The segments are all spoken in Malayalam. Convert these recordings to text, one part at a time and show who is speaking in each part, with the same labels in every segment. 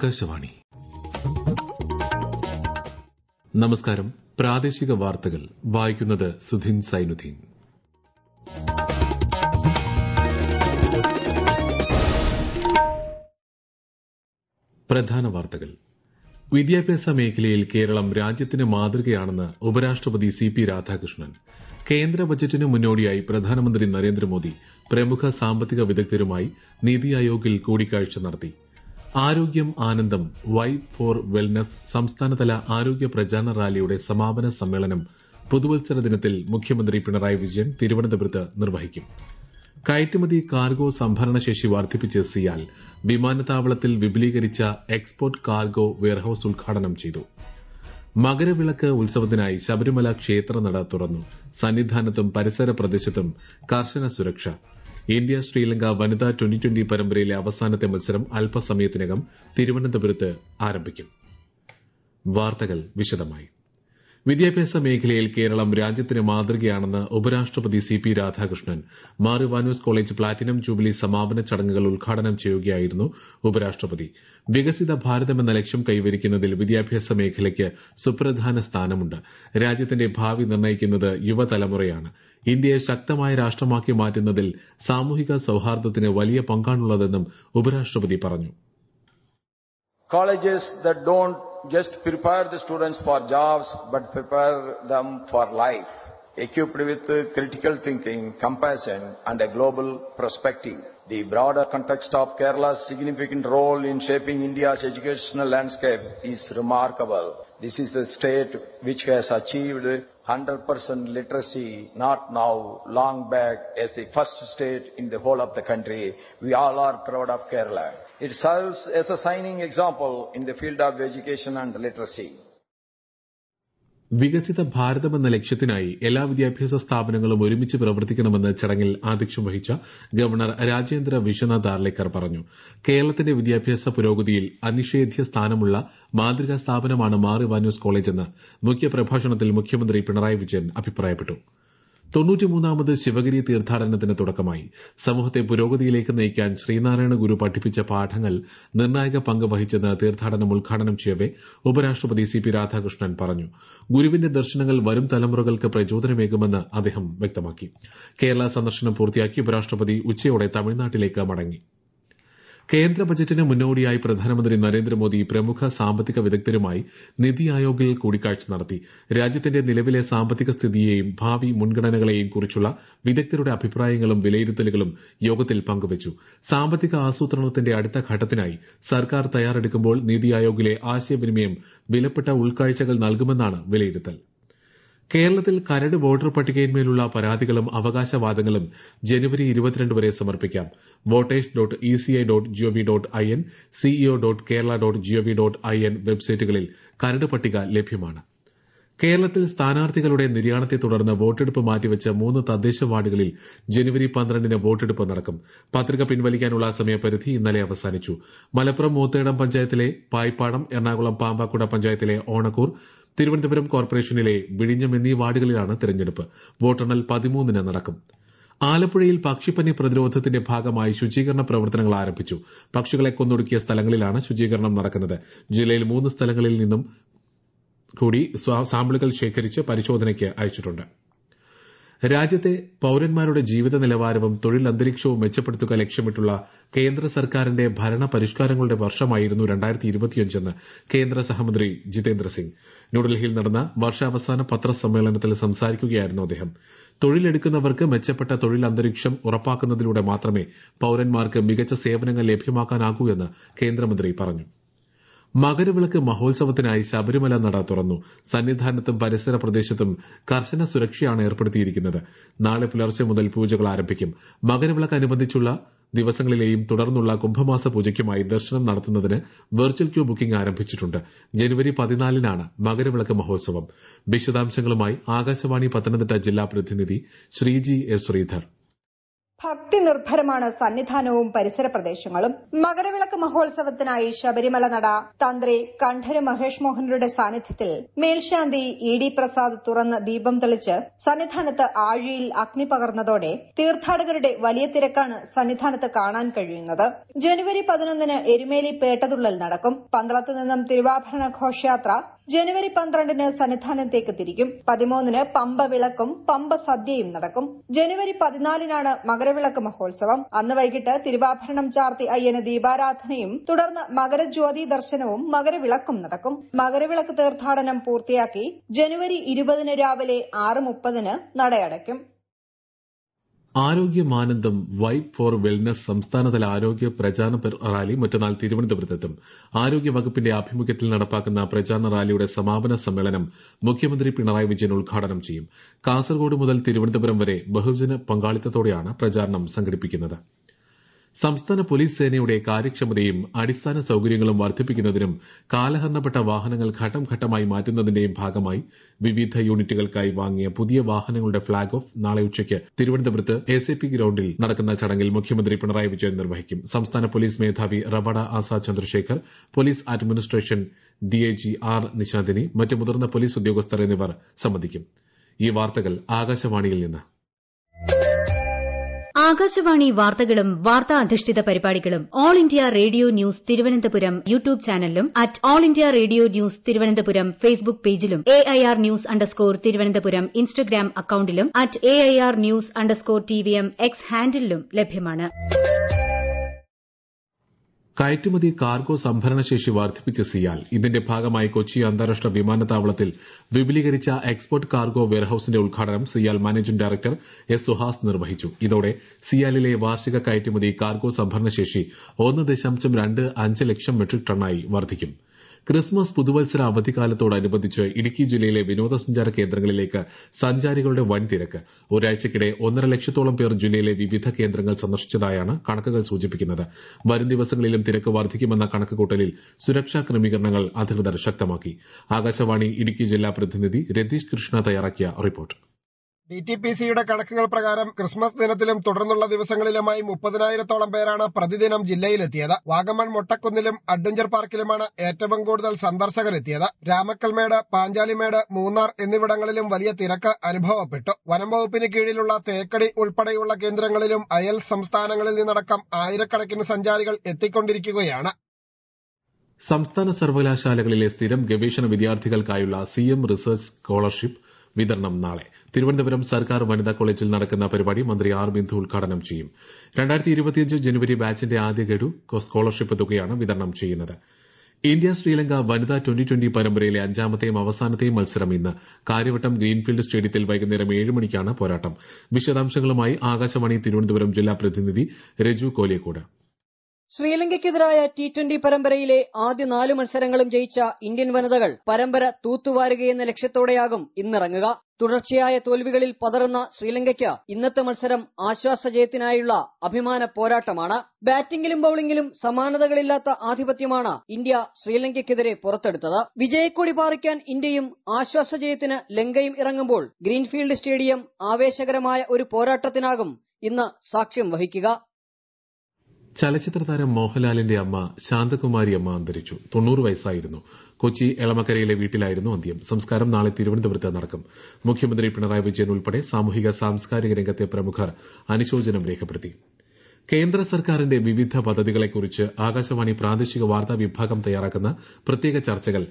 Speaker 1: ആകാശവാണി നമസ്കാരം പ്രാദേശിക വാർത്തകൾ വായിക്കുന്നത് സുധിൻ സൈനുദ്ദീൻ പ്രധാന വാർത്തകൾ വിദ്യാഭ്യാസ മേഖലയിൽ കേരളം രാജ്യത്തിന് മാതൃകയാണെന്ന് ഉപരാഷ്ട്രപതി സി പി രാധാകൃഷ്ണൻ കേന്ദ്ര ബജറ്റിന് മുന്നോടിയായി പ്രധാനമന്ത്രി നരേന്ദ്രമോദി പ്രമുഖ സാമ്പത്തിക വിദഗ്ധരുമായി നീതി ആയോഗിൽ കൂടിക്കാഴ്ച നടത്തി ആരോഗ്യം ആനന്ദം വൈബ് ഫോർ വെൽനസ് സംസ്ഥാനതല ആരോഗ്യ പ്രചാരണ റാലിയുടെ സമാപന സമ്മേളനം പുതുവത്സര ദിനത്തിൽ മുഖ്യമന്ത്രി പിണറായി വിജയൻ തിരുവനന്തപുരത്ത് നിർവഹിക്കും കയറ്റുമതി കാർഗോ സംഭരണശേഷി വർദ്ധിപ്പിച്ച് സിയാൽ വിമാനത്താവളത്തിൽ വിപുലീകരിച്ച എക്സ്പോർട്ട് കാർഗോ വെയർഹൌസ് ഉദ്ഘാടനം ചെയ്തു മകരവിളക്ക് ഉത്സവത്തിനായി ശബരിമല ക്ഷേത്രനട തുറന്നു സന്നിധാനത്തും പരിസര പ്രദേശത്തും കർശന സുരക്ഷ ഇന്ത്യ ശ്രീലങ്ക വനിതാ ട്വന്റി ട്വന്റി പരമ്പരയിലെ അവസാനത്തെ മത്സരം അല്പസമയത്തിനകം തിരുവനന്തപുരത്ത് ആരംഭിക്കും വാർത്തകൾ വിശദമായി വിദ്യാഭ്യാസ മേഖലയിൽ കേരളം രാജ്യത്തിന് മാതൃകയാണെന്ന് ഉപരാഷ്ട്രപതി C P Radhakrishnan Mar Ivanios college platinum jubilee സമാപന ചടങ്ങുകൾ ഉദ്ഘാടനം ചെയ്യുകയായിരുന്നു ഉപരാഷ്ട്രപതി വികസിത ഭാരതമെന്ന ലക്ഷ്യം കൈവരിക്കുന്നതിൽ വിദ്യാഭ്യാസ മേഖലയ്ക്ക് സുപ്രധാന സ്ഥാനമുണ്ട് രാജ്യത്തിന്റെ ഭാവി നിർണ്ണയിക്കുന്നത് യുവതലമുറയാണ് ഇന്ത്യയെ ശക്തമായ രാഷ്ട്രമാക്കി മാറ്റുന്നതിൽ സാമൂഹിക സൌഹാർദ്ദത്തിന് വലിയ പങ്കാണുള്ളതെന്നും ഉപരാഷ്ട്രപതി പറഞ്ഞു
Speaker 2: colleges that don't just prepare the students for jobs but prepare them for life, equipped with critical thinking, compassion, and a global perspective. The broader context of Kerala's significant role in shaping India's educational landscape is remarkable. This is the state which has achieved 100% literacy not now, long back, as the first state in the whole of the country. We all are proud of Kerala. It serves as a shining example in the field of education and literacy.
Speaker 1: വികസിത ഭാരതമെന്ന ലക്ഷ്യത്തിനായി എല്ലാ വിദ്യാഭ്യാസ സ്ഥാപനങ്ങളും ഒരുമിച്ച് പ്രവർത്തിക്കണമെന്ന് ചടങ്ങിൽ ആധ്യക്ഷം വഹിച്ച ഗവർണർ രാജേന്ദ്ര വിശ്വനാഥ് ആർലേക്കർ പറഞ്ഞു കേരളത്തിന്റെ വിദ്യാഭ്യാസ പുരോഗതിയിൽ അനിഷേധ്യ സ്ഥാനമുള്ള മാതൃകാ സ്ഥാപനമാണ് മാർ ഇവാനൂസ് കോളേജെന്ന് മുഖ്യപ്രഭാഷണത്തിൽ മുഖ്യമന്ത്രി പിണറായി വിജയൻ അഭിപ്രായപ്പെട്ടു തൊണ്ണൂറ്റിമൂന്നാമത് ശിവഗിരി തീർത്ഥാടനത്തിന് തുടക്കമായി സമൂഹത്തെ പുരോഗതിയിലേക്ക് നയിക്കാൻ ശ്രീനാരായണ ഗുരു പഠിപ്പിച്ച പാഠങ്ങൾ നിർണായക പങ്ക് വഹിച്ചെന്ന് തീർത്ഥാടനം ഉദ്ഘാടനം ചെയ്യവെ ഉപരാഷ്ട്രപതി സി പി രാധാകൃഷ്ണൻ പറഞ്ഞു ഗുരുവിന്റെ ദർശനങ്ങൾ വരും തലമുറകൾക്ക് പ്രചോദനമേകുമെന്ന് അദ്ദേഹം വ്യക്തമാക്കി കേരള സന്ദർശനം പൂർത്തിയാക്കി ഉപരാഷ്ട്രപതി ഉച്ചയോടെ തമിഴ്നാട്ടിലേക്ക് മടങ്ങി കേന്ദ്ര ബജറ്റിന് മുന്നോടിയായി പ്രധാനമന്ത്രി നരേന്ദ്രമോദി പ്രമുഖ സാമ്പത്തിക വിദഗ്ധരുമായി നിതി ആയോഗിൽ കൂടിക്കാഴ്ച നടത്തി രാജ്യത്തിന്റെ നിലവിലെ സാമ്പത്തിക സ്ഥിതിയെയും ഭാവി മുൻഗണനകളെയും കുറിച്ചുള്ള വിദഗ്ധരുടെ അഭിപ്രായങ്ങളും വിലയിരുത്തലുകളും യോഗത്തിൽ പങ്കുവച്ചു സാമ്പത്തിക ആസൂത്രണത്തിന്റെ അടുത്ത ഘട്ടത്തിനായി സർക്കാർ തയ്യാറെടുക്കുമ്പോൾ നിതി ആയോഗിലെ ആശയവിനിമയം വിലപ്പെട്ട ഉൾക്കാഴ്ചകൾ നൽകുമെന്നാണ് വിലയിരുത്തൽ കേരളത്തിൽ കരട് വോട്ടർ പട്ടികയിന്മേലുള്ള പരാതികളും അവകാശവാദങ്ങളും ജനുവരി ഇരുപത്തിരണ്ട് വരെ സമർപ്പിക്കാം voters dot ECI dot GOV dot I N CEO dot Kerala dot GOV dot I N വെബ്സൈറ്റുകളിൽ കരട് പട്ടിക ലഭ്യമാണ് കേരളത്തിൽ സ്ഥാനാർത്ഥികളുടെ നിര്യാണത്തെ തുടർന്ന് വോട്ടെടുപ്പ് മാറ്റിവെച്ച മൂന്ന് തദ്ദേശ വാർഡുകളിൽ ജനുവരി പന്ത്രണ്ടിന് വോട്ടെടുപ്പ് നടക്കും പത്രിക പിൻവലിക്കാനുള്ള സമയപരിധി ഇന്നലെ അവസാനിച്ചു മലപ്പുറം മൂത്തേടം പഞ്ചായത്തിലെ പായ്പാടം എറണാകുളം പാമ്പാക്കുട പഞ്ചായത്തിലെ ഓണക്കൂർ തിരുവനന്തപുരം കോർപ്പറേഷനിലെ വിഴിഞ്ഞം എന്നീ വാർഡുകളിലാണ് തെരഞ്ഞെടുപ്പ് വോട്ടെണ്ണൽ പതിമൂന്നിന് നടക്കും ആലപ്പുഴയിൽ പക്ഷിപ്പനി പ്രതിരോധത്തിന്റെ ഭാഗമായി ശുചീകരണ പ്രവർത്തനങ്ങൾ ആരംഭിച്ചു പക്ഷികളെ കൊന്നൊടുക്കിയ സ്ഥലങ്ങളിലാണ് ശുചീകരണം നടക്കുന്നത് ജില്ലയിൽ മൂന്ന് സ്ഥലങ്ങളിൽ നിന്നും കൂടി സാമ്പിളുകൾ ശേഖരിച്ച് പരിശോധനയ്ക്ക് അയച്ചിട്ടുണ്ട് രാജ്യത്തെ പൌരന്മാരുടെ ജീവിത നിലവാരവും തൊഴിൽ അന്തരീക്ഷവും മെച്ചപ്പെടുത്തുക ലക്ഷ്യമിട്ടുള്ള കേന്ദ്ര സർക്കാരിന്റെ ഭരണ പരിഷ്കാരങ്ങളുടെ വർഷമായിരുന്നു രണ്ടായിരത്തി ഇരുപത്തിയഞ്ചെന്ന് കേന്ദ്ര സഹമന്ത്രി ജിതേന്ദ്ര സിംഗ് ന്യൂഡൽഹിയിൽ നടന്ന വർഷാവസാന പത്രസമ്മേളനത്തിൽ സംസാരിക്കുകയായിരുന്നു അദ്ദേഹം തൊഴിലെടുക്കുന്നവർക്ക് മെച്ചപ്പെട്ട തൊഴിൽ അന്തരീക്ഷം ഉറപ്പാക്കുന്നതിലൂടെ മാത്രമേ പൌരന്മാർക്ക് മികച്ച സേവനങ്ങൾ ലഭ്യമാക്കാനാകൂ എന്ന് കേന്ദ്രമന്ത്രി പറഞ്ഞു മകരവിളക്ക് മഹോത്സവത്തിനായി ശബരിമല നട തുറന്നു സന്നിധാനത്തും പരിസര പ്രദേശത്തും കർശന സുരക്ഷയാണ് ഏർപ്പെടുത്തിയിരിക്കുന്നത് നാളെ പുലർച്ചെ മുതൽ പൂജകൾ ആരംഭിക്കും മകരവിളക്ക് അനുബന്ധിച്ചുള്ള ദിവസങ്ങളിലെയും തുടർന്നുള്ള കുംഭമാസ പൂജയ്ക്കുമായി ദർശനം നടത്തുന്നതിന് വെർച്വൽ ക്യൂ ബുക്കിംഗ് ആരംഭിച്ചിട്ടുണ്ട് ജനുവരി പതിനാലിനാണ് മകരവിളക്ക് മഹോത്സവം വിശദാംശങ്ങളുമായി ആകാശവാണി പത്തനംതിട്ട ജില്ലാ പ്രതിനിധി ശ്രീജി എസ് ശ്രീധർ
Speaker 3: ഭക്തി നിർഭരമാണ് സന്നിധാനവും പരിസര പ്രദേശങ്ങളും മകരവിളക്ക് മഹോത്സവത്തിനായി ശബരിമല നട തന്ത്രി കണ്ഠര് മഹേഷ് മോഹനരുടെ സാന്നിധ്യത്തിൽ മേൽശാന്തി ഇ ഡി പ്രസാദ് തുറന്ന് ദീപം തെളിച്ച് സന്നിധാനത്ത് ആഴിയിൽ അഗ്നി പകർന്നതോടെ തീർത്ഥാടകരുടെ വലിയ തിരക്കാണ് സന്നിധാനത്ത് കാണാൻ കഴിയുന്നത് ജനുവരി പതിനൊന്നിന് എരുമേലി പേട്ടതുള്ളൽ നടക്കും പന്തളത്ത് നിന്നും തിരുവാഭരണ ഘോഷയാത്ര ജനുവരി പന്ത്രണ്ടിന് സന്നിധാനത്തേക്ക് തിരിക്കും പതിമൂന്നിന് പമ്പ വിളക്കും പമ്പ സദ്യയും നടക്കും ജനുവരി പതിനാലിനാണ് മകരവിളക്ക് മഹോത്സവം അന്ന് വൈകിട്ട് തിരുവാഭരണം ചാർത്തി അയ്യന് ദീപാരാധനയും തുടർന്ന് മകരജ്യോതി ദർശനവും മകരവിളക്കും നടക്കും മകരവിളക്ക് തീർത്ഥാടനം പൂർത്തിയാക്കി ജനുവരി ഇരുപതിന് രാവിലെ ആറ് മുപ്പതിന് നടയടയ്ക്കും
Speaker 1: ആരോഗ്യമാനന്ദം വൈബ് ഫോർ വെൽനസ് സംസ്ഥാനതല ആരോഗ്യ പ്രചാരണ റാലി മറ്റന്നാൾ തിരുവനന്തപുരത്തെത്തും ആരോഗ്യ വകുപ്പിന്റെ ആഭിമുഖ്യത്തിൽ നടപ്പാക്കുന്ന പ്രചാരണ റാലിയുടെ സമാപന സമ്മേളനം മുഖ്യമന്ത്രി പിണറായി വിജയൻ ഉദ്ഘാടനം ചെയ്യും കാസർഗോഡ് മുതൽ തിരുവനന്തപുരം വരെ ബഹുജന പങ്കാളിത്തത്തോടെയാണ് പ്രചാരണം സംഘടിപ്പിക്കുന്നത് സംസ്ഥാന പോലീസ് സേനയുടെ കാര്യക്ഷമതയും അടിസ്ഥാന സൌകര്യങ്ങളും വർദ്ധിപ്പിക്കുന്നതിനും കാലഹരണപ്പെട്ട വാഹനങ്ങൾ ഘട്ടം ഘട്ടമായി മാറ്റുന്നതിന്റെയും ഭാഗമായി വിവിധ യൂണിറ്റുകൾക്കായി വാങ്ങിയ പുതിയ വാഹനങ്ങളുടെ ഫ്ളാഗ് ഓഫ് നാളെ ഉച്ചയ്ക്ക് തിരുവനന്തപുരത്ത് എസ് എ പി ഗ്രൌണ്ടിൽ നടക്കുന്ന ചടങ്ങിൽ മുഖ്യമന്ത്രി പിണറായി വിജയൻ നിർവഹിക്കും സംസ്ഥാന പോലീസ് മേധാവി Rawada Azad Chandrasekhar police administration DIG R Nishanthini മറ്റ് മുതിർന്ന പോലീസ് ഉദ്യോഗസ്ഥർ എന്നിവർ സംബന്ധിക്കും ഈ വാർത്തകൾ ആകാശവാണിയിൽ നിന്ന്
Speaker 4: ആകാശവാണി വാർത്തകളും വാർത്താ അധിഷ്ഠിത പരിപാടികളും All India Radio news Thiruvananthapuram YouTube ചാനലിലും at All India Radio news Thiruvananthapuram Facebook പേജിലും A I R news underscore Thiruvananthapuram Instagram അക്കൌണ്ടിലും at A I R news underscore T V M X ഹാൻഡിലും ലഭ്യമാണ്
Speaker 1: കയറ്റുമതി കാർഗോ സംഭരണശേഷി വർദ്ധിപ്പിച്ച സിയാൽ ഇതിന്റെ ഭാഗമായി കൊച്ചി അന്താരാഷ്ട്ര വിമാനത്താവളത്തിൽ വിപുലീകരിച്ച എക്സ്പോർട്ട് കാർഗോ വെയർഹൌസിന്റെ ഉദ്ഘാടനം CIAL managing director S Suhas നിർവഹിച്ചു ഇതോടെ സിയാലിലെ വാർഷിക കയറ്റുമതി കാർഗോ സംഭരണശേഷി ഒന്ന് ദശാംശം രണ്ട് അഞ്ച് ലക്ഷം മെട്രിക് ടണ്ണായി വർദ്ധിക്കും ക്രിസ്മസ് പുതുവത്സര അവധിക്കാലത്തോടനുബന്ധിച്ച് ഇടുക്കി ജില്ലയിലെ വിനോദസഞ്ചാര കേന്ദ്രങ്ങളിലേക്ക് സഞ്ചാരികളുടെ വൻ തിരക്ക് ഒരാഴ്ചയ്ക്കിടെ ഒന്നര ലക്ഷത്തോളം പേർ ജില്ലയിലെ വിവിധ കേന്ദ്രങ്ങൾ സന്ദർശിച്ചതായാണ് കണക്കുകൾ സൂചിപ്പിക്കുന്നത് വരും ദിവസങ്ങളിലും തിരക്ക് വർദ്ധിക്കുമെന്ന കണക്കുകൂട്ടലിൽ സുരക്ഷാ ക്രമീകരണങ്ങൾ അധികൃതർ ശക്തമാക്കി ആകാശവാണി ഇടുക്കി ജില്ലാ പ്രതിനിധി രതീഷ് കൃഷ്ണ തയ്യാറാക്കിയ റിപ്പോർട്ട്
Speaker 5: ഡി ടി പി സിയുടെ കണക്കുകൾ പ്രകാരം ക്രിസ്മസ് ദിനത്തിലും തുടർന്നുള്ള ദിവസങ്ങളിലുമായി മുപ്പതിനായിരത്തോളം പേരാണ് പ്രതിദിനം ജില്ലയിലെത്തിയത് വാഗമൺ മൊട്ടക്കുന്നിലും അഡ്വഞ്ചർ പാർക്കിലുമാണ് ഏറ്റവും കൂടുതൽ സന്ദർശകരെത്തിയത് രാമക്കൽമേട് പാഞ്ചാലിമേട് മൂന്നാർ എന്നിവിടങ്ങളിലും വലിയ തിരക്ക് അനുഭവപ്പെട്ടു വനം വകുപ്പിന് കീഴിലുള്ള തേക്കടി ഉൾപ്പെടെയുള്ള കേന്ദ്രങ്ങളിലും അയൽ സംസ്ഥാനങ്ങളിൽ നിന്നടക്കം ആയിരക്കണക്കിന് സഞ്ചാരികൾ എത്തിക്കൊണ്ടിരിക്കുകയാണ്
Speaker 1: സംസ്ഥാന സർവകലാശാലകളിലെ സ്ഥിരം ഗവേഷണ വിദ്യാർത്ഥികൾക്കായുള്ള സി എം റിസർച്ച് സ്കോളർഷിപ്പ് വിതരണം നാളെ തിരുവനന്തപുരം സർക്കാർ വനിതാ കോളേജിൽ നടക്കുന്ന പരിപാടി മന്ത്രി ആർ ബിന്ദു ഉദ്ഘാടനം ചെയ്യും രണ്ടായിരത്തി ഇരുപത്തിയഞ്ച് ജനുവരി ബാച്ചിന്റെ ആദ്യ ഗഡു സ്കോളർഷിപ്പ് തുകയാണ് വിതരണം ചെയ്യുന്നത് ഇന്ത്യ ശ്രീലങ്ക വനിതാ ട്വന്റി ട്വന്റി പരമ്പരയിലെ അഞ്ചാമത്തെയും അവസാനത്തെയും മത്സരം ഇന്ന് കാര്യവട്ടം ഗ്രീൻഫീൽഡ് സ്റ്റേഡിയത്തിൽ വൈകുന്നേരം ഏഴ് മണിക്കാണ് പോരാട്ടം വിശദാംശങ്ങളുമായി ആകാശവാണി തിരുവനന്തപുരം ജില്ലാ പ്രതിനിധി രജു കോലിയക്കോട്
Speaker 6: ശ്രീലങ്കയ്ക്കെതിരായ ടി ട്വന്റി പരമ്പരയിലെ ആദ്യ നാല് മത്സരങ്ങളും ജയിച്ച ഇന്ത്യൻ വനിതകൾ പരമ്പര തൂത്തുവാരുകയെന്ന ലക്ഷ്യത്തോടെയാകും ഇന്നിറങ്ങുക തുടർച്ചയായ തോൽവികളിൽ പതറുന്ന ശ്രീലങ്കയ്ക്ക് ഇന്നത്തെ മത്സരം ആശ്വാസജയത്തിനായുള്ള അഭിമാന പോരാട്ടമാണ് ബാറ്റിംഗിലും ബൌളിംഗിലും സമാനതകളില്ലാത്ത ആധിപത്യമാണ് ഇന്ത്യ ശ്രീലങ്കയ്ക്കെതിരെ പുറത്തെടുത്തത് വിജയക്കൊടി പാറിക്കാൻ ഇന്ത്യയും ആശ്വാസജയത്തിന് ലങ്കയും ഇറങ്ങുമ്പോൾ ഗ്രീൻഫീൽഡ് സ്റ്റേഡിയം ആവേശകരമായ ഒരു പോരാട്ടത്തിനാകും ഇന്ന് സാക്ഷ്യം വഹിക്കുക
Speaker 1: ചലച്ചിത്ര താരം മോഹൻലാലിന്റെ അമ്മ ശാന്തകുമാരി അമ്മ അന്തരിച്ചു തൊണ്ണൂറ് വയസ്സായിരുന്നു കൊച്ചി എളമക്കരയിലെ വീട്ടിലായിരുന്നു അന്ത്യം സംസ്കാരം നാളെ തിരുവനന്തപുരത്ത് നടക്കും മുഖ്യമന്ത്രി പിണറായി വിജയൻ ഉൾപ്പെടെ സാമൂഹിക സാംസ്കാരിക രംഗത്തെ പ്രമുഖർ അനുശോചനം രേഖപ്പെടുത്തി കേന്ദ്ര സർക്കാരിന്റെ വിവിധ പദ്ധതികളെക്കുറിച്ച് ആകാശവാണി പ്രാദേശിക വാർത്താ വിഭാഗം തയ്യാറാക്കുന്ന പ്രത്യേക ചർച്ചകൾ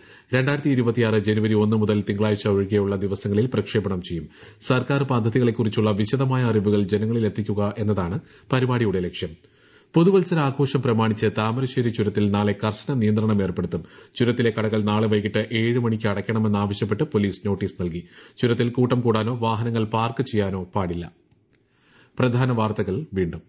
Speaker 1: ജനുവരി ഒന്ന് മുതൽ തിങ്കളാഴ്ച ഒഴികെയുള്ള ദിവസങ്ങളിൽ പ്രക്ഷേപണം ചെയ്യും സർക്കാർ പദ്ധതികളെക്കുറിച്ചുള്ള വിശദമായ അറിവുകൾ ജനങ്ങളിൽ എത്തിക്കുക എന്നതാണ് പരിപാടിയുടെ ലക്ഷ്യം പുതുവത്സര ആഘോഷം പ്രമാണിച്ച് താമരശ്ശേരി ചുരത്തിൽ നാളെ കർശന നിയന്ത്രണം ഏർപ്പെടുത്തും ചുരത്തിലെ കടകൾ നാളെ വൈകിട്ട് ഏഴ് മണിക്ക് അടയ്ക്കണമെന്നാവശ്യപ്പെട്ട് പോലീസ് നോട്ടീസ് നൽകി ചുരത്തിൽ കൂട്ടം കൂടാനോ വാഹനങ്ങൾ പാർക്ക് ചെയ്യാനോ പാടില്ല പ്രധാന വാർത്തകൾ വീണ്ടും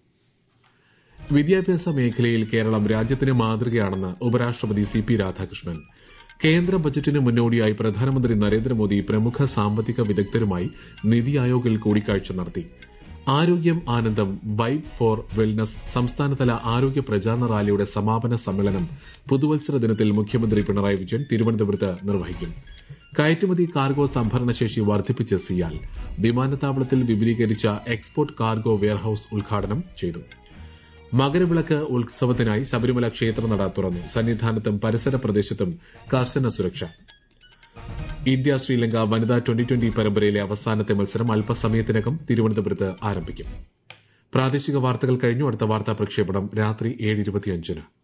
Speaker 1: വിദ്യാഭ്യാസ മേഖലയിൽ കേരളം രാജ്യത്തിന് മാതൃകയാണെന്ന് ഉപരാഷ്ട്രപതി സി പി രാധാകൃഷ്ണൻ കേന്ദ്ര ബജറ്റിന് മുന്നോടിയായി പ്രധാനമന്ത്രി നരേന്ദ്രമോദി പ്രമുഖ സാമ്പത്തിക വിദഗ്ധരുമായി നിതി ആയോഗിൽ കൂടിക്കാഴ്ച നടത്തി ആരോഗ്യം ആനന്ദം വൈബ് ഫോർ വെൽനസ് സംസ്ഥാനതല ആരോഗ്യ പ്രചാരണ റാലിയുടെ സമാപന സമ്മേളനം പുതുവത്സര ദിനത്തിൽ മുഖ്യമന്ത്രി പിണറായി വിജയൻ തിരുവനന്തപുരത്ത് നിർവഹിക്കും കയറ്റുമതി കാർഗോ സംഭരണശേഷി വർദ്ധിപ്പിച്ച് സിയാൽ വിമാനത്താവളത്തിൽ വിപുലീകരിച്ച എക്സ്പോർട്ട് കാർഗോ വെയർഹൌസ് ഉദ്ഘാടനം ചെയ്തു മകരവിളക്ക് ഉത്സവത്തിനായി ശബരിമല ക്ഷേത്രനട തുറന്നു സന്നിധാനത്തും പരിസര പ്രദേശത്തും കർശന സുരക്ഷ ഇന്ത്യ ശ്രീലങ്ക വനിതാ ട്വന്റി ട്വന്റി പരമ്പരയിലെ അവസാനത്തെ മത്സരം അല്പസമയത്തിനകം തിരുവനന്തപുരത്ത് ആരംഭിക്കും പ്രാദേശിക വാർത്തകൾ കഴിഞ്ഞു അടുത്ത വാർത്താ പ്രക്ഷേപണം രാത്രി ഏഴ് ഇരുപത്തിയഞ്ചിന്